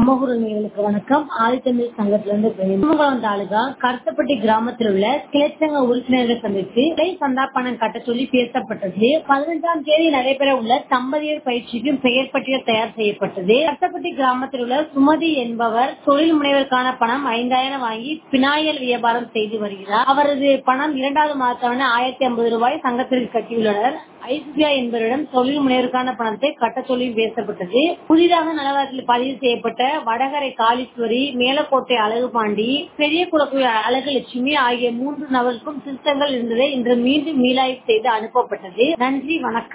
சமூக உரிமைகளுக்கு வணக்கம் ஆதித்தமிழ் சங்கத்திலிருந்து பெரியமங்கலம் தாலுகா கருத்தப்பட்டி கிராமத்தில் உள்ள கிளைச்சங்க உறுப்பினர்களை சந்தித்து விலை சந்தாப்பணம் கட்ட சொல்லி பேசப்பட்டது பதினஞ்சாம் தேதி நடைபெற உள்ள தம்பதியர் பயிற்சிக்கும் பெயர் பட்டியல் தயார் செய்யப்பட்டது கருத்தப்பட்டி கிராமத்தில் உள்ள சுமதி என்பவர் தொழில் முனைவருக்கான பணம் ஐந்தாயிரம் வாங்கி பினாயல் வியாபாரம் செய்து வருகிறார் அவரது பணம் இரண்டாவது மாதத்தவணை ஆயிரத்தி ஐம்பது ரூபாய் சங்கத்திற்கு கட்டியுள்ளனர் ஐஸ்வர்யா என்பவரிடம் தொழில் முனைவருக்கான பணத்தை கட்ட சொல்லி பேசப்பட்டது புதிதாக நலவாரத்தில் பதிவு செய்யப்பட்ட வடகரை காளீஸ்வரி மேலக்கோட்டை அழகுபாண்டி பெரிய குளக்குடி அழகுலட்சுமி ஆகிய மூன்று நபருக்கும் திருத்தங்கள் இருந்ததை இன்று மீண்டும் மீளாய்வு செய்து அனுப்பப்பட்டது நன்றி வணக்கம்